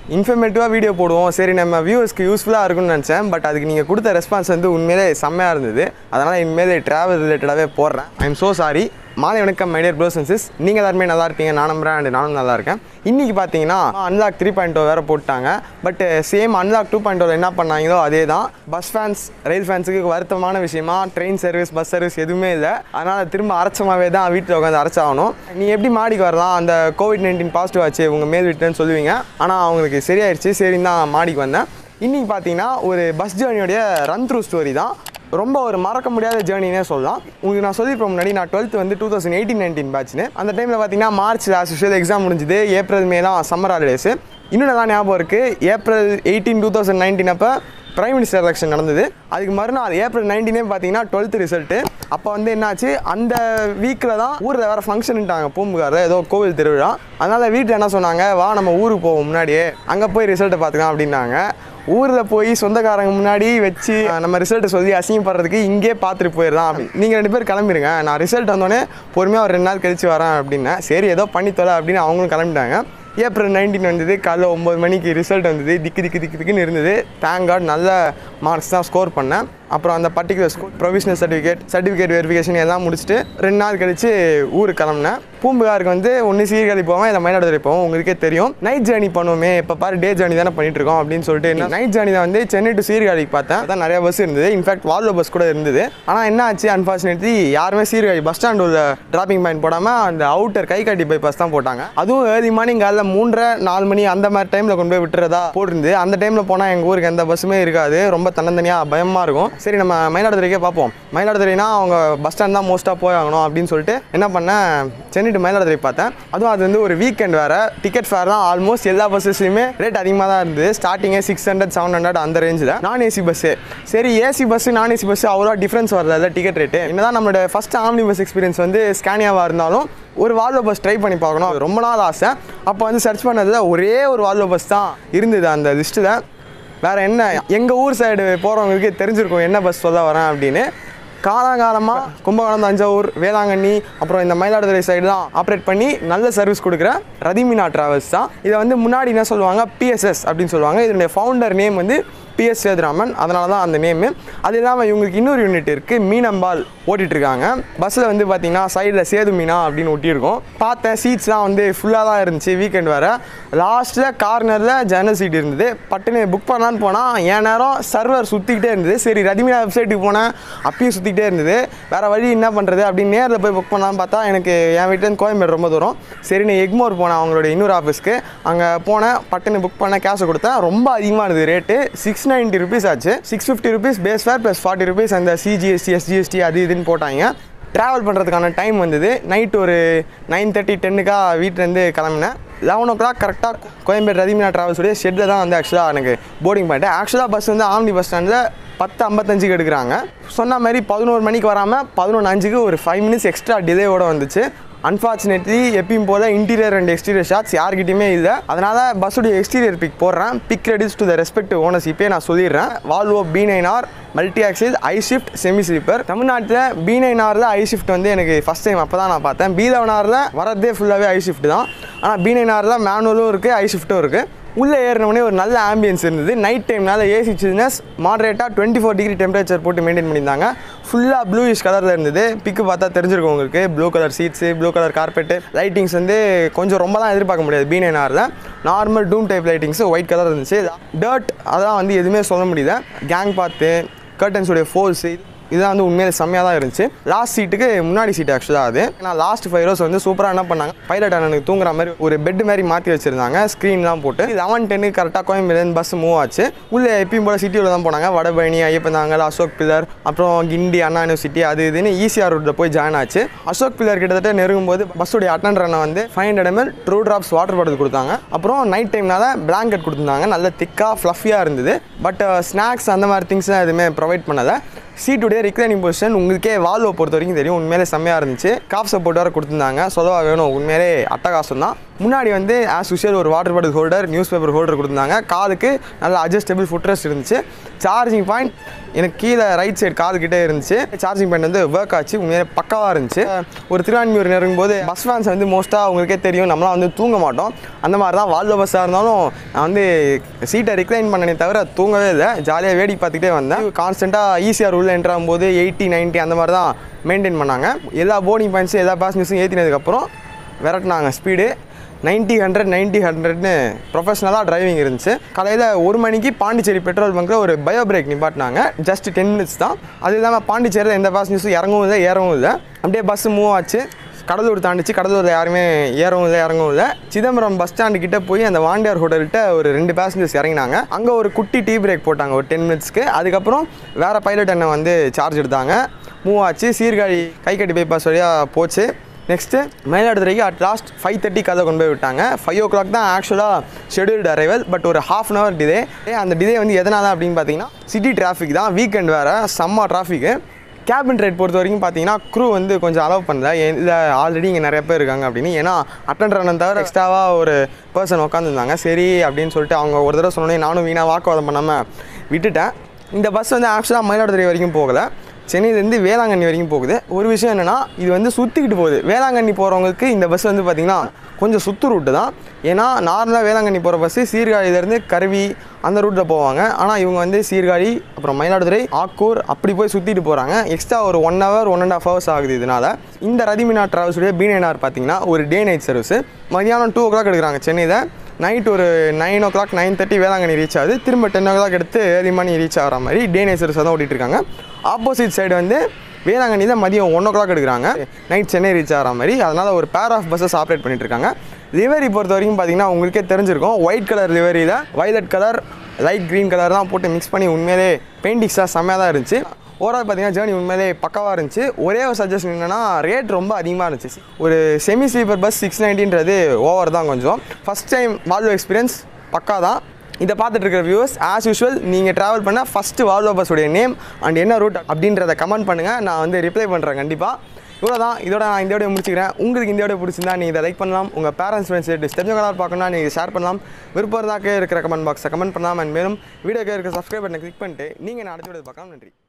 இன்ஃபர்மேட்டிவாக video போடுவோம் சரி நம்ம வியூவர்ஸ்க்கு யூஸ்ஃபுல்லாக இருக்கும்னு நினச்சேன் பட் அதுக்கு நீங்கள் கொடுத்த ரெஸ்பான்ஸ் வந்து உண்மையிலே செம்மையாக இருந்தது அதனால் இனிமேல் ட்ராவல் ரிலேட்டடாகவே போடுறேன் ஐ எம் ஸோ சாரி மாலை வணக்கம் மைடியர் ப்ரோஸ் அண்ட் சிஸ் நீங்கள் எல்லாருமே நல்லா இருப்பீங்க நான் நம்புறேன் அண்ட் நானும் நல்லா இருக்கேன் இன்றைக்கி பார்த்தீங்கன்னா அன்லாக் த்ரீ பாயிண்ட் வேறு போட்டாங்க but same unlock two point என்ன பண்ணாங்களோ அதே தான் பஸ் ஃபேன்ஸ் ரயில் ஃபேன்ஸுக்கு வருத்தமான விஷயமா ட்ரெயின் சர்வீஸ் பஸ் சர்வீஸ் எதுவுமே இல்லை அதனால் திரும்ப அரைச்சமாவே தான் வீட்டில் உட்காந்து அரைச்சாகணும் நீ எப்படி மாடிக்கு வரலாம் அந்த கோவிட் நைன்டீன் பாசிட்டிவ் ஆச்சு உங்கள் மேல் வீட்டுன்னு சொல்லுவீங்க ஆனால் அவங்களுக்கு சரியாயிடுச்சு சரின்னு தான் மாடிக்கு வந்தேன் இன்றைக்கி பார்த்தீங்கன்னா ஒரு பஸ் ஜேர்னியோடைய ரன் த்ரூ ஸ்டோரி தான் ரொம்ப ஒரு மறக்க முடியாத ஜேர்னினே சொல்லலாம் உங்களுக்கு நான் சொல்லியிருப்பேன் முன்னாடி நான் டுவெல்த் வந்து டூ தௌசண்ட் எயிட்டீன் நைன்டீன் பேட்ச்னு அந்த டைமில் பார்த்தீங்கன்னா மார்ச் லாஸ்ட் விஷயம் எக்ஸாம் முடிஞ்சுது ஏப்ரல் மேலாம் சம்மர் ஹாலிடேஸு இன்னும் நல்லா ஞாபகம் இருக்குது April eighteen two thousand nineteen அப்போ பிரைம் மினிஸ்டர் எலெக்ஷன் நடந்தது அதுக்கு மறுநாள் ஏப்ரல் நைன்டீனே பார்த்தீங்கன்னா டுவெல்த் ரிசல்ட்டு அப்போ வந்து என்னாச்சு அந்த வீக்கில் தான் ஊரில் வேறு ஃபங்க்ஷன்ட்டாங்க பூம்புகாரில் ஏதோ கோவில் திருவிழா அதனால் வீட்டில் என்ன சொன்னாங்க வா நம்ம ஊருக்கு போவோம் முன்னாடியே அங்கே போய் ரிசல்ட்டை பார்த்துக்கலாம் அப்படின்னாங்க ஊரில் போய் சொந்தக்காரங்க முன்னாடி வச்சு அஹ், நம்ம ரிசல்ட்டை சொல்லி அசிங்கப்படுறதுக்கு இங்கே பார்த்துட்டு போயிடலாம் அப்படி நீங்கள் ரெண்டு பேர் கிளம்பிடுங்க நான் ரிசல்ட் வந்தோடனே பொறுமையாக ஒரு ரெண்டு நாள் கழிச்சு வரேன் அப்படின்னேன் சரி ஏதோ பண்ணி தொலை அப்படின்னு அவங்களும் கிளம்பிட்டாங்க ஏப்ரல் நைன்டீன் வந்தது காலைல ஒம்பது மணிக்கு ரிசல்ட் வந்தது திக்கு திக்கு திக்கு திக்குன்னு இருந்தது தேங்க் காட் நல்ல மார்க்ஸ் தான் ஸ்கோர் பண்ணேன் அப்புறம் அந்த particular school provisional certificate certificate verification எல்லாம் முடிச்சுட்டு ரெண்டு நாள் கழிச்சு ஊருக்கு கிளம்புனேன் பூம்புகாருக்கு வந்து ஒன்று சீர்காழி போவேன் இல்லை மயிலாடுதுறை போவோம் உங்களுக்கே தெரியும் நைட் ஜேர்னி பண்ணுவோமே இப்போ பாரு டே ஜேர்னி தானே பண்ணிட்டு இருக்கோம் அப்படின்னு சொல்லிட்டு நைட் ஜேர்னி தான் வந்து சென்னை டு சீர்காழிக்கு பார்த்தேன் அதான் நிறைய பஸ் இருந்தது இன்ஃபேக்ட் வால்வோ பஸ் கூட இருந்தது ஆனால் என்ன ஆச்சு அன்ஃபார்ச்சுனேட்லி யாருமே சீர்காழி பஸ் ஸ்டாண்ட் உள்ள டிராப்பிங் பாயிண்ட் போடாமல் அந்த அவுட்டர் கைகாட்டி பைபாஸ் தான் போட்டாங்க அதுவும் ஏர்லி மார்னிங் காலைல மூன்றரை நாலு மணி அந்த மாதிரி டைமில் கொண்டு போய் விட்டுறதா போட்டிருந்து அந்த டைமில் போனால் எங்கள் ஊருக்கு எந்த பஸ்ஸுமே இருக்காது ரொம்ப தன்னந்தனியாக பயமாக இருக்கும் சரி நம்ம மயிலாடுதுறைக்கே பார்ப்போம் மயிலாடுதுறைனா அவங்க பஸ் ஸ்டாண்ட் தான் மோஸ்ட்டாக போய் ஆகணும் அப்படின்னு சொல்லிட்டு என்ன பண்ணேன் சென்னை டு மயிலாடுதுறை பார்த்தேன் அதுவும் அது வந்து ஒரு வீக்கெண்ட் வேறு டிக்கெட் ஃபேர் தான் ஆல்மோஸ்ட் எல்லா பஸ்ஸஸ்லையுமே ரேட் அதிகமாக தான் இருந்தது ஸ்டார்டிங்கே சிக்ஸ் ஹண்ட்ரட் செவன் ஹண்ட்ரட் அந்த ரேஞ்சில் நான் ஏசி பஸ்ஸு சரி ஏசி பஸ்ஸு நான் ஏசி பஸ்ஸு அவ்வளோ டிஃப்ரென்ஸ் வரல டிக்கெட் ரேட்டு என்னதான் நம்மளோட ஃபஸ்ட் ஆம்னி பஸ் எக்ஸ்பீரியன்ஸ் வந்து ஸ்கேனியாவாக இருந்தாலும் ஒரு வால்வோ பஸ் ட்ரை பண்ணி பார்க்கணும் அது ரொம்ப நாள் ஆசை அப்போ வந்து சர்ச் பண்ணதில் ஒரே ஒரு வால்வோ பஸ் தான் இருந்தது அந்த லிஸ்ட்டில் வேறு என்ன எங்கள் ஊர் சைடு போகிறவங்களுக்கு தெரிஞ்சிருக்கும் என்ன பஸ் சொல்ல வரேன் அப்படின்னு காலாகாலமாக கும்பகோணம் தஞ்சாவூர் வேளாங்கண்ணி அப்புறம் இந்த மயிலாடுதுறை சைடு தான் ஆப்ரேட் பண்ணி நல்ல சர்வீஸ் கொடுக்குற ரதிமினா டிராவல்ஸ் தான் இதை வந்து முன்னாடி என்ன சொல்லுவாங்க பிஎஸ்எஸ் அப்படின்னு சொல்லுவாங்க இதனுடைய ஃபவுண்டர் நேம் வந்து பிஎஸ் சேதுராமன் அதனால தான் அந்த நேமு அது இல்லாமல் இவங்களுக்கு இன்னொரு யூனிட் இருக்குது மீனம்பால் ஓட்டிகிட்ருக்காங்க பஸ்ஸில் வந்து பார்த்தீங்கன்னா சைடில் சேது மீனா அப்படின்னு ஒட்டியிருக்கோம் பார்த்தேன் சீட்ஸ்லாம் வந்து ஃபுல்லாக தான் இருந்துச்சு வீக்கெண்ட் வேறு லாஸ்ட்டில் கார்னரில் ஜன்னல் சீட் இருந்தது பட்டுன்னு புக் பண்ணலான்னு போனால் என் நேரம் சர்வர் சுற்றிக்கிட்டே இருந்தது சரி ரதிமினா வெப்சைட்டுக்கு போனேன் அப்பயும் சுற்றிக்கிட்டே இருந்தது வேறு வழி என்ன பண்ணுறது அப்படின்னு நேரில் போய் புக் பண்ணலான்னு பார்த்தா எனக்கு என் வீட்டிலேருந்து கோயம்பேடு ரொம்ப தூரம் சரி நான் எக்மோர் போனேன் அவங்களோட இன்னொரு ஆஃபீஸ்க்கு அங்கே போனேன் பட்டுன்னு புக் பண்ண கேஷை கொடுத்தேன் ரொம்ப அதிகமாக இருந்தது ரேட்டு சிக்ஸ் நைன்ட்டி ருபீஸ் ஆச்சு six fifty rupees base fare plus forty rupees அந்த சிஜிஎஸ்டி எஸ்ஜிஎஸ்டி அது இதுன்னு போட்டாங்க ட்ராவல் பண்ணுறதுக்கான டைம் வந்தது நைட் ஒரு நைன் தேர்ட்டி டென்னுக்காக வீட்டிலேருந்து கிளம்பினேன் லெவன் ஓ கிளாக் கரெக்டாக கோயம்பேடு ரதிமினா ட்ராவல்ஸுடைய ஷெட்டில் தான் வந்து ஆக்சுவலாக எனக்கு போர்டிங் பாயிண்ட் ஆக்சுவலாக பஸ் வந்து ஆம்னி பஸ் ஸ்டாண்டில் பத்து ஐம்பத்தஞ்சுக்கு எடுக்கிறாங்க சொன்ன மாதிரி பதினோரு மணிக்கு வராமல் பதினொன்று அஞ்சுக்கு ஒரு ஃபைவ் மினிட்ஸ் எக்ஸ்ட்ரா டிலேவோட வந்துச்சு அன்ஃபார்ச்சுனேட்லி எப்பயும் போல் இன்டீரியர் அண்ட் எக்ஸ்டீரியர் ஷாட்ஸ் யார்கிட்டயுமே இல்லை அதனால் பஸ்ஸுடைய எக்ஸ்டீரியர் பிக் போடுறேன் pic reduce to the respect owners இப்போயே நான் சொல்லிடுறேன் Volvo B nine R multi axis I shift semi sleeper தமிழ்நாட்டில் பி நைன் ஆரில் ஐ ஷிஃப்ட் வந்து எனக்கு ஃபஸ்ட் டைம் அப்போ தான் நான் பார்த்தேன் பி லெவன் ஆரில் வரதே ஃபுல்லாகவே ஐ ஷிஃப்ட் தான் ஆனால் பி நைன் ஆரில் மேனுவலும் இருக்குது ஐ ஷிஃப்ட்டும் இருக்குது உள்ளே ஏறினோடனே ஒரு நல்ல ஆம்பியன்ஸ் இருந்தது நைட் டைம்னால ஏசி சில்னஸ் மாடரேட்டாக டுவெண்ட்டி ஃபோர் டிகிரி டெம்பரேச்சர் போட்டு மெயின்டைன் பண்ணியிருந்தாங்க ஃபுல்லாக ப்ளூயிஷ் கலரில் இருந்தது பிக்கு பார்த்தா தெரிஞ்சிருக்கும் உங்களுக்கு blue colour seats blue colour carpet lightings வந்து கொஞ்சம் ரொம்ப தான் எதிர்பார்க்க முடியாது பி நைன் ஆரில் normal dome type lightings white colour இருந்துச்சு டர்ட் அதான் வந்து எதுவுமே சொல்ல முடியல கேங் பார்த்து கர்டன்ஸுடைய ஃபோல்ஸு இதுதான் வந்து உண்மையிலே செம்மையாக தான் இருந்துச்சு லாஸ்ட் சீட்டுக்கு முன்னாடி சீட் ஆக்சுவலாக அது நான் லாஸ்ட் ஃபைவ் ரோஸ் வந்து சூப்பராக என்ன பண்ணாங்க பைலட் அண்ணனுக்கு தூங்குற மாதிரி ஒரு பெட் மாதிரி மாற்றி வச்சிருந்தாங்க ஸ்க்ரீன்லாம் போட்டு லெவன் டென்னுக்கு கரெக்டாக கோயம்பேடு பஸ் மூவ் ஆச்சு உள்ளே எப்பயும் போல சிட்டியில் தான் போனாங்க வடபழனி ஐயப்பந்தாங்கல் அசோக் பில்லர் அப்புறம் கிண்டி அண்ணா யூனிவர்சிட்டி அது இதுன்னு ஈசிஆர் ரோட்டில் போய் ஜாயின் ஆச்சு அசோக் பில்லர் கிட்டத்தட்ட நெருங்கும் போது பஸ்ஸுடைய அட்டண்டர் அண்ணன் வந்து five hundred ML true drops water bottle கொடுத்தாங்க அப்புறம் நைட் டைம்னால பிளாங்கெட் கொடுத்துருந்தாங்க நல்ல திக்காக ஃப்ளஃபியாக இருந்தது பட் ஸ்நாக்ஸ் அந்த மாதிரி திங்ஸ்லாம் எதுவுமே ப்ரொவைட் பண்ணலை சீட்டுடைய ரிக்ளைனிங் பொசிஷன் உங்களுக்கே வால்வோ பொறுத்த வரைக்கும் தெரியும் உண்மையிலே செம்மையாக இருந்துச்சு காஃப் சப்போர்ட் வேறு கொடுத்துருந்தாங்க சொல்லவா வேணும் உண்மையிலே அட்டகாசம் தான் முன்னாடி வந்து ஆஸ் யூஷுவல் ஒரு water bottle holder news paper holder கொடுத்துருந்தாங்க காதுக்கு நல்ல அட்ஜஸ்டபிள் ஃபுட்ரெஸ்ட் இருந்துச்சு சார்ஜிங் பாயிண்ட் எனக்கு கீழே ரைட் சைடு காது கிட்டே இருந்துச்சு சார்ஜிங் பாயிண்ட் வந்து ஒர்க் ஆச்சு உண்மையிலே பக்காவாக இருந்துச்சு ஒரு திருவான்மியூர் நெருங்கும் போது பஸ் ஃபேன்ஸ் வந்து மோஸ்ட்டாக உங்களுக்கே தெரியும் நம்மளாம் வந்து தூங்க மாட்டோம் அந்த மாதிரி தான் வாழ்வ பஸ்ஸாக இருந்தாலும் நான் வந்து சீட்டை ரிக்ளைன் பண்ணனே தவிர தூங்கவே இல்லை ஜாலியாக வேடிக்கை பார்த்துக்கிட்டே வந்தேன் கான்ஸ்டண்ட்டாக ஈஸியாக உள்ள என்ட்ரு ஆகும்போது எயிட்டி நைன்ட்டி அந்த மாதிரி தான் மெயின்டைன் பண்ணாங்க எல்லா போர்டிங் பாயிண்ட்ஸும் எல்லா பேசஞ்சர்ஸும் ஏற்றினதுக்கப்புறம் விரட்டினாங்க ஸ்பீடு நைன்ட்டி ஹண்ட்ரட் நைன்ட்டி ஹண்ட்ரட்னு ப்ரொஃபஷனலாக டிரைவிங் இருந்துச்சு காலையில் ஒரு மணிக்கு பாண்டிச்சேரி பெட்ரோல் பங்க்கில் ஒரு பயோ பிரேக் நிப்பாட்டினாங்க ஜஸ்ட் டென் மினிட்ஸ் தான் அது இல்லாமல் பாண்டிச்சேரியில் எந்த பேசஞ்சர்ஸும் இறங்கவும் இல்லை ஏறவும் இல்லை அப்படியே பஸ் மூவ் ஆச்சு கடலூர் தாண்டிச்சு கடலூரில் யாருமே ஏறவும் இல்லை இறங்கவும் இல்லை சிதம்பரம் பஸ் ஸ்டாண்டு கிட்ட போய் அந்த வாண்டியார் ஹோட்டல்கிட்ட ஒரு ரெண்டு பேசஞ்சர்ஸ் இறங்கினாங்க அங்கே ஒரு குட்டி டீ பிரேக் போட்டாங்க ஒரு டென் மினிட்ஸ்க்கு அதுக்கப்புறம் வேறு பைலட் அண்ணன் வந்து சார்ஜ் எடுத்தாங்க மூவ் ஆச்சு சீர்காழி கைக்கட்டி பைபாஸ் வழியாக போச்சு நெக்ஸ்ட்டு மயிலாடுதுறைக்கு அட் லாஸ்ட் ஃபைவ் தேர்ட்டி கதை கொண்டு போய் விட்டாங்க ஃபைவ் ஓ கிளாக் தான் ஆக்சுவலாக ஷெடியூல்டு அரைவல் பட் ஒரு ஹாஃப் அன் ஹவர் டிலே அந்த டிலே வந்து எதனால் அப்படின்னு பார்த்தீங்கன்னா சிட்டி டிராஃபிக் தான் வீக்கெண்ட் வேறு செம்ம டிராஃபிக்கு கேபின் ரைட் பொறுத்த வரைக்கும் பார்த்தீங்கன்னா க்ரூ வந்து கொஞ்சம் அலோவ் பண்ணல இல்லை ஆல்ரெடி இங்கே நிறைய பேர் இருக்காங்க அப்படின்னு ஏன்னா அட்டெண்டர் அண்ணன் தவிர எக்ஸ்ட்ராவாக ஒரு பர்சன் உட்காந்துருந்தாங்க சரி அப்படின்னு சொல்லிட்டு அவங்க ஒரு தடவை சொன்னோன்னே நானும் வீணாக வாக்குவாதம் பண்ணாமல் விட்டுட்டேன் இந்த பஸ் வந்து ஆக்சுவலாக மயிலாடுதுறை வரைக்கும் போகலை சென்னையிலேருந்து வேளாங்கண்ணி வரைக்கும் போகுது ஒரு விஷயம் என்னென்னா இது வந்து சுற்றிக்கிட்டு போகுது வேளாங்கண்ணி போகிறவங்களுக்கு இந்த பஸ் வந்து பார்த்திங்கன்னா கொஞ்சம் சுற்று ரூட்டு தான் ஏன்னா நார்மலாக வேளாங்கண்ணி போகிற பஸ்ஸு சீர்காழியிலேருந்து கருவி அந்த ரூட்டில் போவாங்க ஆனால் இவங்க வந்து சீர்காழி அப்புறம் மயிலாடுதுறை ஆக்கூர் அப்படி போய் சுற்றிட்டு போகிறாங்க எக்ஸ்ட்ரா ஒரு one hour one and half hours ஆகுது இதனால் இந்த ரதிமினா ட்ராவல்ஸுடைய பீனேனார் பார்த்தீங்கன்னா ஒரு டே நைட் சர்வீஸ் மதியானம் டூ ஓ கிளாக் எடுக்கிறாங்க சென்னையில் நைட் ஒரு nine o'clock nine thirty Velankanni reach ஆகுது திரும்ப டென் ஓ கிளாக் எடுத்து ஏர்லி மணி ரீச் ஆகிற மாதிரி டே நைட் சர்வீஸ் தான் ஓட்டிகிட்டு இருக்காங்க ஆப்போசிட் சைடு வந்து வேளாங்கண்ணியில் மதியம் ஒன் ஓ கிளாக் எடுக்கிறாங்க நைட் சென்னை ரீச் ஆகிற மாதிரி அதனால் ஒரு பேர் ஆஃப் பஸ்ஸஸ் ஆப்ரேட் பண்ணிட்டு இருக்காங்க லிவரி பொறுத்த வரைக்கும் பார்த்தீங்கன்னா உங்களுக்கே தெரிஞ்சிருக்கும் ஒயிட் கலர் லிவரியில் violet colour light green colour தான் போட்டு மிக்ஸ் பண்ணி உண்மையிலே பெயிண்டிங்ஸாக செம்மையாக தான் இருந்துச்சு ஓவரால் பார்த்தீங்கன்னா ஜேர்னி உண்மையிலே பக்காவாக இருந்துச்சு ஒரே ஒரு சஜஷன் என்னென்னா ரேட் ரொம்ப அதிகமாக இருந்துச்சு ஒரு செமி ஸ்லீப்பர் பஸ் சிக்ஸ் நைன்ட்டின்றது ஓவர் தான் கொஞ்சம் ஃபஸ்ட் டைம் வால்வோ எக்ஸ்பீரியன்ஸ் பக்கா தான் இதை பார்த்துட்டு இருக்கிற வியூவர்ஸ் ஆஸ் யூஷுவல் நீங்கள் ட்ராவல் பண்ண ஃபஸ்ட்டு வால்வோ பஸ்ஸுடைய நேம் அண்ட் என்ன ரூட் அப்படின்றத கமெண்ட் பண்ணுங்கள் நான் வந்து ரிப்ளை பண்ணுறேன் கண்டிப்பாக இவ்வளோ தான் இதோட நான் இந்த வீடியோ முடிச்சுக்கிறேன் உங்களுக்கு இந்த வீடியோ பிடிச்சிருந்தா நீங்கள் இதை லைக் பண்ணலாம் உங்கள் பேரண்ட்ஸ் ஃப்ரெண்ட்ஸ் தெரிஞ்சவங்களால் பார்க்கணும்னா நீங்கள் ஷேர் பண்ணலாம் விருப்பம் இருந்தாக்கே இருக்கிற கமெண்ட் பாக்ஸை கமெண்ட் பண்ணலாம் அண்ட் மேலும் வீடியோக்கு இருக்க சப்ஸ்கிரைப் பண்ணி கிளிக் பண்ணிட்டு நீங்கள் நான் அடுத்த வீடியோ பார்க்கலாம் நன்றி